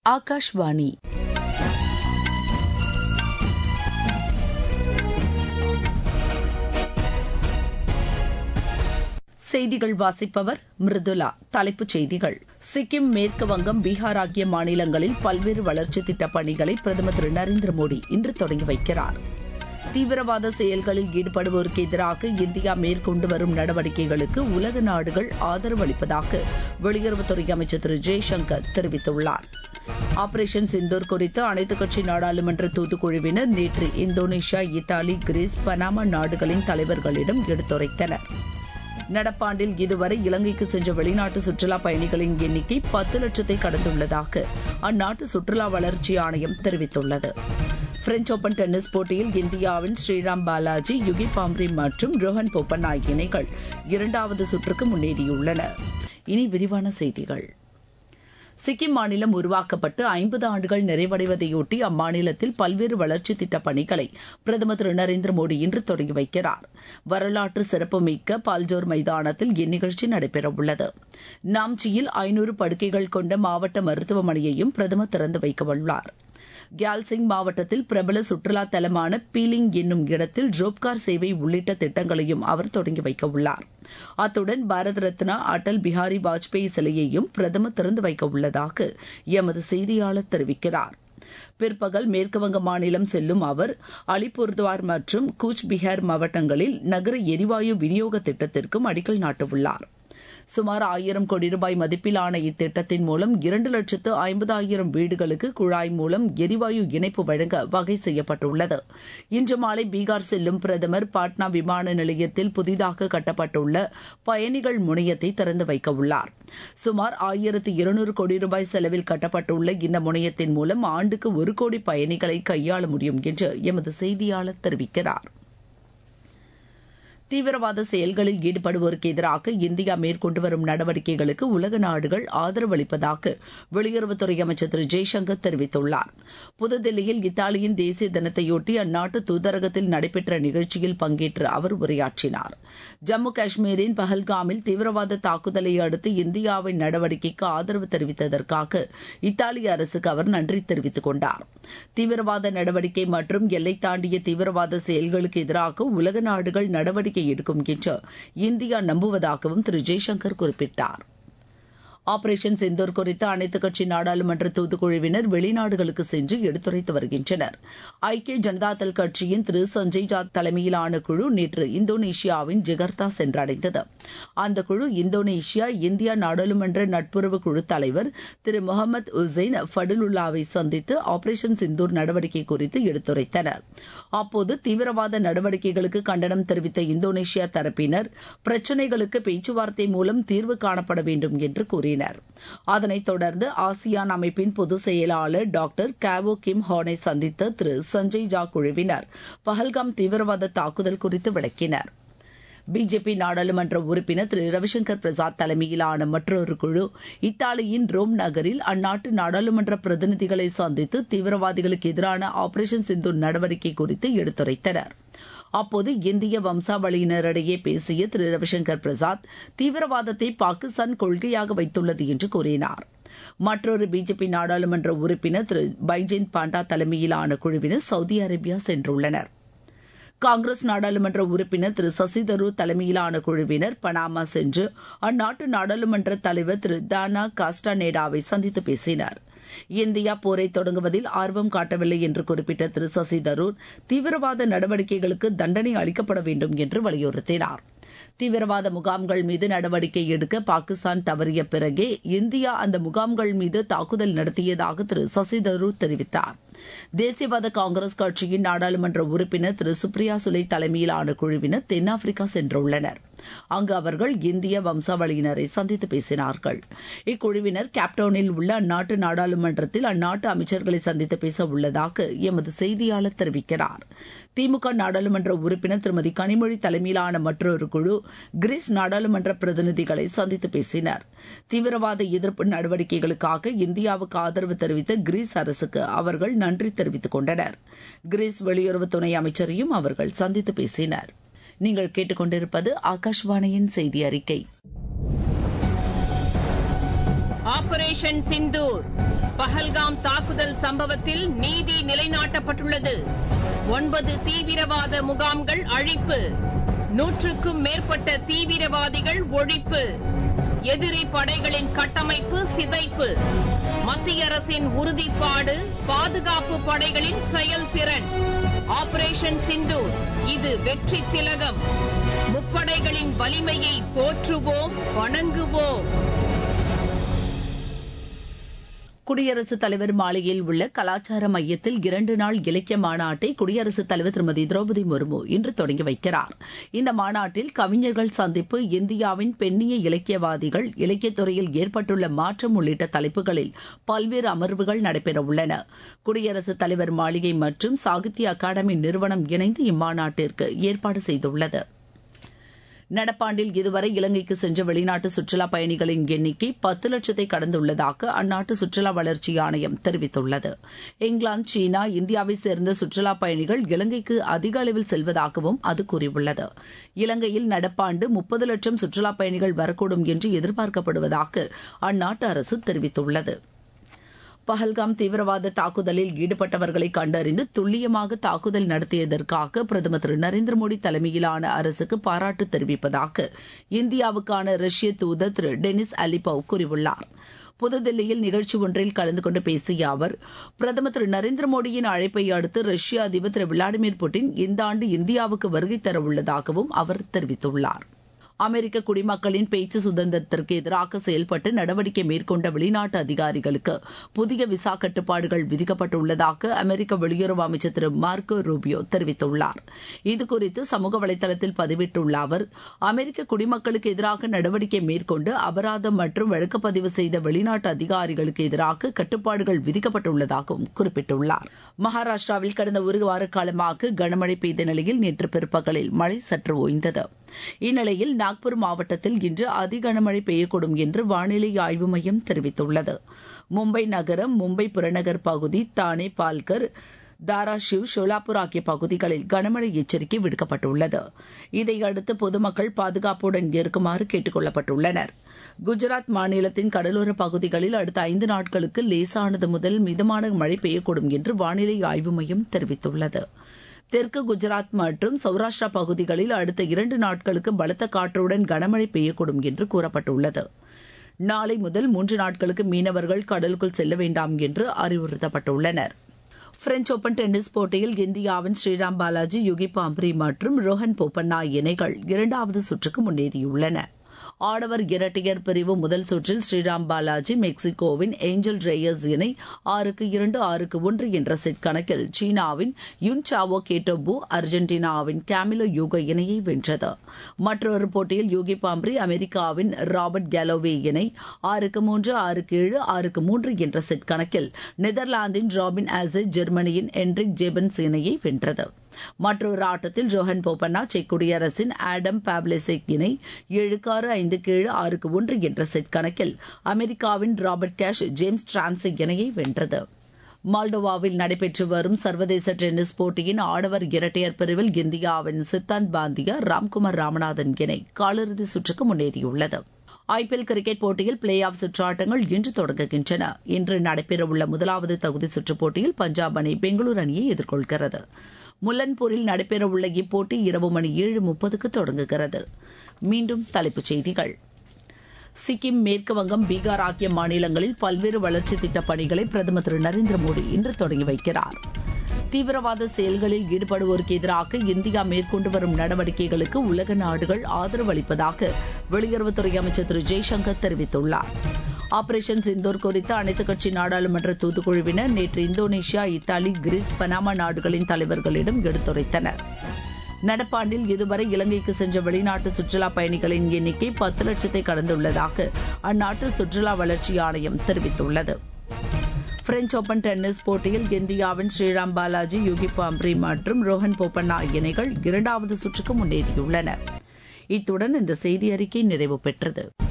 ஆகாஷ்வாணி செய்திகள் வாசிப்பவர் மிருதுலா தலைப்புச் செய்திகள் சிக்கிம் மேற்கு வங்கம் பீகார் ஆகிய மாநிலங்களில் பல்வேறு வளர்ச்சித் திட்டப் பணிகளை பிரதமர் திரு நரேந்திர மோடி இன்று தொடங்கி வைக்கிறார் தீவிரவாத செயல்களில் ஈடுபடுவோருக்கு எதிராக இந்தியா மேற்கொண்டு வரும் நடவடிக்கைகளுக்கு உலக நாடுகள் ஆதரவு அளிப்பதாக வெளியுறவுத்துறை அமைச்சர் திரு ஜெய்சங்கர் தெரிவித்துள்ளார் ஆபரேஷன் சிந்தூர் குறித்து அனைத்துக் கட்சி நாடாளுமன்ற தூதுக்குழுவினர் நேற்று இந்தோனேஷியா இத்தாலி கிரீஸ் பனாமா நாடுகளின் தலைவர்களிடம் எடுத்துரைத்தனர் நடப்பாண்டில் இதுவரை இலங்கைக்கு சென்ற வெளிநாட்டு சுற்றுலா பயணிகளின் எண்ணிக்கை பத்து லட்சத்தை கடந்துள்ளதாக அந்நாட்டு சுற்றுலா வளர்ச்சி ஆணையம் தெரிவித்துள்ளது பிரெஞ்ச் ஓபன் டென்னிஸ் போட்டியில் இந்தியாவின் ஸ்ரீராம் பாலாஜி யுகி பாம்ரி மற்றும் ரோஹன் போப்பன்னாய் இணைகள் இரண்டாவது சுற்றுக்கு முன்னேறியுள்ளன இனி விரிவான செய்திகள் சிக்கிம் மாநிலம் உருவாக்கப்பட்டு ஐம்பது ஆண்டுகள் நிறைவடைவதையொட்டி அம்மாநிலத்தில் பல்வேறு வளர்ச்சித் திட்டப் பணிகளை பிரதமர் திரு நரேந்திர மோடி இன்று தொடங்கி வைக்கிறார் வரலாற்று சிறப்புமிக்க பால்ஜோர் மைதானத்தில் இந்நிகழ்ச்சி நடைபெறவுள்ளது நாம்ச்சியில் ஐநூறு படுக்கைகள் கொண்ட மாவட்ட மருத்துவமனையையும் பிரதமர் திறந்து வைக்கவுள்ளார் கியால்சிங் மாவட்டத்தில் பிரபல சுற்றுலா தலமான பீலிங் என்னும் இடத்தில் ரோப்கார் சேவை உள்ளிட்ட திட்டங்களையும் அவர் தொடங்கி வைக்க உள்ளார் அத்துடன் பாரத ரத்னா அடல் பிஹாரி வாஜ்பேயி சிலையையும் பிரதமர் திறந்து வைக்க உள்ளதாக எமது செய்தியாளர் தெரிவிக்கிறார் பிற்பகல் மேற்குவங்க மாநிலம் செல்லும் அவர் அலிபுர்துவார் மற்றும் கூச் பிஹார் மாவட்டங்களில் நகர எரிவாயு விநியோக திட்டத்திற்கும் அடிக்கல் நாட்டவுள்ளார் சுமார் ஆயிரம் கோடி ரூபாய் மதிப்பிலான இத்திட்டத்தின் மூலம் இரண்டு லட்சத்து ஐம்பதாயிரம் வீடுகளுக்கு குழாய் மூலம் எரிவாயு இணைப்பு வழங்க வகை செய்யப்பட்டுள்ளது இன்று மாலை பீகார் செல்லும் பிரதமர் பாட்னா விமான நிலையத்தில் புதிதாக கட்டப்பட்டுள்ள பயணிகள் முனையத்தை திறந்து வைக்க உள்ளார் சுமார் ஆயிரத்து இருநூறு கோடி ரூபாய் செலவில் கட்டப்பட்டுள்ள இந்த முனையத்தின் மூலம் ஆண்டுக்கு ஒரு கோடி பயணிகளை கையாள முடியும் என்று எமது செய்தியாளர் தெரிவிக்கிறார் தீவிரவாத செயல்களில் ஈடுபடுவோருக்கு எதிராக இந்தியா மேற்கொண்டு வரும் நடவடிக்கைகளுக்கு உலக நாடுகள் ஆதரவு அளிப்பதாக வெளியுறவுத்துறை அமைச்சர் திரு ஜெய்சங்கர் தெரிவித்துள்ளார் புதுதில்லியில் இத்தாலியின் தேசிய தினத்தையொட்டி அந்நாட்டு தூதரகத்தில் நடைபெற்ற நிகழ்ச்சியில் பங்கேற்று அவர் உரையாற்றினார் ஜம்மு காஷ்மீரின் பஹல்காமில் தீவிரவாத தாக்குதலை அடுத்து இந்தியாவின் நடவடிக்கைக்கு ஆதரவு தெரிவித்ததற்காக இத்தாலிய அரசுக்கு அவர் நன்றி தெரிவித்துக் கொண்டார் தீவிரவாத நடவடிக்கை மற்றும் எல்லை தாண்டிய தீவிரவாத செயல்களுக்கு எதிராக உலக நாடுகள் நடவடிக்கை நடவடிக்கை எடுக்கும் என்று இந்தியா நம்புவதாகவும் திரு ஜெய்சங்கர் குறிப்பிட்டார் ஆபரேஷன் சிந்தூர் குறித்து அனைத்துக் கட்சி நாடாளுமன்ற தூதுக்குழுவினர் வெளிநாடுகளுக்கு சென்று எடுத்துரைத்து வருகின்றனர் ஐக்கிய ஜனதாதள் கட்சியின் திரு சஞ்சய் ஜாத் தலைமையிலான குழு நேற்று இந்தோனேஷியாவின் ஜெகர்த்தா சென்றடைந்தது அந்த குழு இந்தோனேஷியா இந்தியா நாடாளுமன்ற நட்புறவு குழு தலைவர் திரு முகமது உசைன் ஃபடுலுல்லாவை சந்தித்து ஆபரேஷன் சிந்தூர் நடவடிக்கை குறித்து எடுத்துரைத்தனர் அப்போது தீவிரவாத நடவடிக்கைகளுக்கு கண்டனம் தெரிவித்த இந்தோனேஷியா தரப்பினர் பிரச்சினைகளுக்கு பேச்சுவார்த்தை மூலம் தீர்வு காணப்பட வேண்டும் என்று கூறினர் கூறினர் அதனைத் தொடர்ந்து ஆசியான் அமைப்பின் பொதுச் செயலாளர் டாக்டர் காவோ கிம் ஹானை சந்தித்த திரு சஞ்சய் ஜா குழுவினர் பஹல்காம் தீவிரவாத தாக்குதல் குறித்து விளக்கினர் பிஜேபி நாடாளுமன்ற உறுப்பினர் திரு ரவிசங்கர் பிரசாத் தலைமையிலான மற்றொரு குழு இத்தாலியின் ரோம் நகரில் அந்நாட்டு நாடாளுமன்ற பிரதிநிதிகளை சந்தித்து தீவிரவாதிகளுக்கு எதிரான ஆபரேஷன் சிந்து நடவடிக்கை குறித்து எடுத்துரைத்தனர் அப்போது இந்திய வம்சாவளியினரிடையே பேசிய திரு ரவிசங்கர் பிரசாத் தீவிரவாதத்தை பாகிஸ்தான் கொள்கையாக வைத்துள்ளது என்று கூறினார் மற்றொரு பிஜேபி நாடாளுமன்ற உறுப்பினர் திரு பைஜென் பாண்டா தலைமையிலான குழுவினர் சவுதி அரேபியா சென்றுள்ளனர் காங்கிரஸ் நாடாளுமன்ற உறுப்பினர் திரு சசி தரூர் தலைமையிலான குழுவினர் பனாமா சென்று அந்நாட்டு நாடாளுமன்ற தலைவர் திரு தானா காஸ்டானேடாவை சந்தித்து பேசினர் இந்தியா போரை தொடங்குவதில் ஆர்வம் காட்டவில்லை என்று குறிப்பிட்ட திரு சசி தரூர் தீவிரவாத நடவடிக்கைகளுக்கு தண்டனை அளிக்கப்பட வேண்டும் என்று வலியுறுத்தினார் தீவிரவாத முகாம்கள் மீது நடவடிக்கை எடுக்க பாகிஸ்தான் தவறிய பிறகே இந்தியா அந்த முகாம்கள் மீது தாக்குதல் நடத்தியதாக திரு சசி தரூர் தெரிவித்தார் தேசியவாத காங்கிரஸ் கட்சியின் நாடாளுமன்ற உறுப்பினர் திரு சுப்ரியா சுலை தலைமையிலான குழுவினர் தென்னாப்பிரிக்கா சென்றுள்ளனர் அங்கு அவர்கள் இந்திய வம்சாவளியினரை சந்தித்து பேசினார்கள் இக்குழுவினர் கேப்டவுனில் உள்ள அந்நாட்டு நாடாளுமன்றத்தில் அந்நாட்டு அமைச்சர்களை சந்தித்து பேச உள்ளதாக எமது செய்தியாளர் தெரிவிக்கிறார் திமுக நாடாளுமன்ற உறுப்பினர் திருமதி கனிமொழி தலைமையிலான மற்றொரு குழு கிரீஸ் நாடாளுமன்ற பிரதிநிதிகளை சந்தித்து பேசினர் தீவிரவாத எதிர்ப்பு நடவடிக்கைகளுக்காக இந்தியாவுக்கு ஆதரவு தெரிவித்த கிரீஸ் அரசுக்கு அவர்கள் நன்றி தெரிவித்துக் கொண்டனர் கிரீஸ் வெளியுறவு துணை அமைச்சரையும் அவர்கள் சந்தித்து பேசினர் நீங்கள் கேட்டுக்கொண்டிருப்பது ஆகாஷ்வாணியின் செய்தி அறிக்கை ஆபரேஷன் சிந்தூர் பஹல்காம் தாக்குதல் சம்பவத்தில் நீதி நிலைநாட்டப்பட்டுள்ளது ஒன்பது தீவிரவாத முகாம்கள் அழிப்பு நூற்றுக்கும் மேற்பட்ட தீவிரவாதிகள் ஒழிப்பு எதிரி படைகளின் கட்டமைப்பு சிதைப்பு மத்திய அரசின் உறுதிப்பாடு பாதுகாப்பு படைகளின் செயல்திறன் ஆபரேஷன் சிந்தூர் இது வெற்றி திலகம் முப்படைகளின் வலிமையை போற்றுவோம் வணங்குவோம் குடியரசுத் தலைவர் மாளிகையில் உள்ள கலாச்சார மையத்தில் இரண்டு நாள் இலக்கிய மாநாட்டை குடியரசுத் தலைவர் திருமதி திரௌபதி முர்மு இன்று தொடங்கி வைக்கிறார் இந்த மாநாட்டில் கவிஞர்கள் சந்திப்பு இந்தியாவின் பெண்ணிய இலக்கியவாதிகள் இலக்கியத் துறையில் ஏற்பட்டுள்ள மாற்றம் உள்ளிட்ட தலைப்புகளில் பல்வேறு அமர்வுகள் நடைபெறவுள்ளன குடியரசுத் தலைவர் மாளிகை மற்றும் சாகித்ய அகாடமி நிறுவனம் இணைந்து இம்மாநாட்டிற்கு ஏற்பாடு செய்துள்ளது நடப்பாண்டில் இதுவரை இலங்கைக்கு சென்ற வெளிநாட்டு சுற்றுலா பயணிகளின் எண்ணிக்கை பத்து லட்சத்தை கடந்துள்ளதாக அந்நாட்டு சுற்றுலா வளர்ச்சி ஆணையம் தெரிவித்துள்ளது இங்கிலாந்து சீனா இந்தியாவை சேர்ந்த சுற்றுலா பயணிகள் இலங்கைக்கு அதிக அளவில் செல்வதாகவும் அது கூறியுள்ளது இலங்கையில் நடப்பாண்டு முப்பது லட்சம் சுற்றுலா பயணிகள் வரக்கூடும் என்று எதிர்பார்க்கப்படுவதாக அந்நாட்டு அரசு தெரிவித்துள்ளது பஹல்காம் தீவிரவாத தாக்குதலில் ஈடுபட்டவர்களை கண்டறிந்து துல்லியமாக தாக்குதல் நடத்தியதற்காக பிரதமர் திரு நரேந்திர மோடி தலைமையிலான அரசுக்கு பாராட்டு தெரிவிப்பதாக இந்தியாவுக்கான ரஷ்ய தூதர் திரு டெனிஸ் அலிபவ் கூறியுள்ளார் புதுதில்லியில் நிகழ்ச்சி ஒன்றில் கலந்து கொண்டு பேசிய அவர் பிரதமர் திரு நரேந்திர மோடியின் அழைப்பை அடுத்து ரஷ்ய அதிபர் திரு விளாடிமிர் புட்டின் இந்த ஆண்டு இந்தியாவுக்கு வருகை தரவுள்ளதாகவும் அவர் தெரிவித்துள்ளார் அமெரிக்க குடிமக்களின் பேச்சு சுதந்திரத்திற்கு எதிராக செயல்பட்டு நடவடிக்கை மேற்கொண்ட வெளிநாட்டு அதிகாரிகளுக்கு புதிய விசா கட்டுப்பாடுகள் விதிக்கப்பட்டுள்ளதாக அமெரிக்க வெளியுறவு அமைச்சர் திரு மார்க்கோ ரூபியோ தெரிவித்துள்ளார் இதுகுறித்து சமூக வலைதளத்தில் பதிவிட்டுள்ள அவர் அமெரிக்க குடிமக்களுக்கு எதிராக நடவடிக்கை மேற்கொண்டு அபராதம் மற்றும் வழக்குப்பதிவு செய்த வெளிநாட்டு அதிகாரிகளுக்கு எதிராக கட்டுப்பாடுகள் விதிக்கப்பட்டுள்ளதாகவும் குறிப்பிட்டுள்ளார் மகாராஷ்டிராவில் கடந்த ஒரு வார காலமாக கனமழை பெய்த நிலையில் நேற்று பிற்பகலில் மழை சற்று ஓய்ந்தது இந்நிலையில் நாக்பூர் மாவட்டத்தில் இன்று அதி கனமழை பெய்யக்கூடும் என்று வானிலை ஆய்வு மையம் தெரிவித்துள்ளது மும்பை நகரம் மும்பை புறநகர் பகுதி தானே பால்கர் தாராஷிவ் ஷோலாப்பூர் ஆகிய பகுதிகளில் கனமழை எச்சரிக்கை விடுக்கப்பட்டுள்ளது இதையடுத்து பொதுமக்கள் பாதுகாப்புடன் இருக்குமாறு கேட்டுக் கொள்ளப்பட்டுள்ளனர் குஜராத் மாநிலத்தின் கடலோர பகுதிகளில் அடுத்த ஐந்து நாட்களுக்கு லேசானது முதல் மிதமான மழை பெய்யக்கூடும் என்று வானிலை ஆய்வு மையம் தெரிவித்துள்ளது தெற்கு குஜராத் மற்றும் சௌராஷ்டிரா பகுதிகளில் அடுத்த இரண்டு நாட்களுக்கு பலத்த காற்றுடன் கனமழை பெய்யக்கூடும் என்று கூறப்பட்டுள்ளது நாளை முதல் மூன்று நாட்களுக்கு மீனவர்கள் கடலுக்குள் செல்ல வேண்டாம் என்று அறிவுறுத்தப்பட்டுள்ளனர் பிரெஞ்ச் ஓபன் டென்னிஸ் போட்டியில் இந்தியாவின் ஸ்ரீராம் பாலாஜி யுகி பாம்ப்ரி மற்றும் ரோஹன் போபண்ணா இணைகள் இரண்டாவது சுற்றுக்கு முன்னேறியுள்ளன ஆடவர் இரட்டையர் பிரிவு முதல் சுற்றில் ஸ்ரீராம் பாலாஜி மெக்சிகோவின் ஏஞ்சல் ரேயஸ் இணை ஆறுக்கு இரண்டு ஆறுக்கு ஒன்று என்ற செட் கணக்கில் சீனாவின் யுன் சாவோ கேட்டோபு அர்ஜென்டினாவின் கேமிலோ யூகோ இணையை வென்றது மற்றொரு போட்டியில் யூகி பாம்ப்ரி அமெரிக்காவின் ராபர்ட் கேலோவே இணை ஆறுக்கு மூன்று ஆறுக்கு ஏழு ஆறுக்கு மூன்று என்ற செட் கணக்கில் நெதர்லாந்தின் ராபின் ஆசே ஜெர்மனியின் என்ரிக் ஜேபன்ஸ் இணையை வென்றது மற்றொரு ஆட்டத்தில் ஜோஹன் போபண்ணா செக் குடியரசின் ஆடம் பாப்லெசெக் இணை ஏழுக்கு ஆறு ஐந்துக்கு ஏழு ஆறுக்கு ஒன்று என்ற செட் கணக்கில் அமெரிக்காவின் ராபர்ட் கேஷ் ஜேம்ஸ் டிரான்சி இணையை வென்றது மால்டோவாவில் நடைபெற்று வரும் சர்வதேச டென்னிஸ் போட்டியின் ஆடவர் இரட்டையர் பிரிவில் இந்தியாவின் சித்தாந்த் பாந்தியா ராம்குமார் ராமநாதன் இணை காலிறுதி சுற்றுக்கு முன்னேறியுள்ளது ஐபிஎல் கிரிக்கெட் போட்டியில் பிளே ஆஃப் சுற்றாட்டங்கள் இன்று தொடங்குகின்றன இன்று நடைபெறவுள்ள முதலாவது தகுதி சுற்றுப் போட்டியில் பஞ்சாப் அணி பெங்களூரு அணியை எதிர்கொள்கிறது முல்லன்பூரில் நடைபெறவுள்ள இப்போட்டி இரவு மணி ஏழு முப்பதுக்கு தொடங்குகிறது மீண்டும் தலைப்புச் செய்திகள் சிக்கிம் மேற்கு வங்கம் பீகார் ஆகிய மாநிலங்களில் பல்வேறு வளர்ச்சி திட்டப் பணிகளை பிரதமர் திரு நரேந்திர மோடி இன்று தொடங்கி வைக்கிறார் தீவிரவாத செயல்களில் ஈடுபடுவோருக்கு எதிராக இந்தியா மேற்கொண்டு வரும் நடவடிக்கைகளுக்கு உலக நாடுகள் ஆதரவு அளிப்பதாக வெளியுறவுத்துறை அமைச்சர் திரு ஜெய்சங்கர் தெரிவித்துள்ளார் ஆபரேஷன் சிந்தூர் குறித்து அனைத்துக் கட்சி நாடாளுமன்ற தூதுக்குழுவினர் நேற்று இந்தோனேஷியா இத்தாலி கிரீஸ் பனாமா நாடுகளின் தலைவர்களிடம் எடுத்துரைத்தனர் நடப்பாண்டில் இதுவரை இலங்கைக்கு சென்ற வெளிநாட்டு சுற்றுலா பயணிகளின் எண்ணிக்கை பத்து லட்சத்தை கடந்துள்ளதாக அந்நாட்டு சுற்றுலா வளர்ச்சி ஆணையம் தெரிவித்துள்ளது பிரெஞ்ச் ஓபன் டென்னிஸ் போட்டியில் இந்தியாவின் ஸ்ரீராம் பாலாஜி யுகி பாம்ப்ரி மற்றும் ரோஹன் போபண்ணா இணைகள் இரண்டாவது சுற்றுக்கு முன்னேறியுள்ளன இத்துடன் இந்த செய்தி அறிக்கை நிறைவு பெற்றது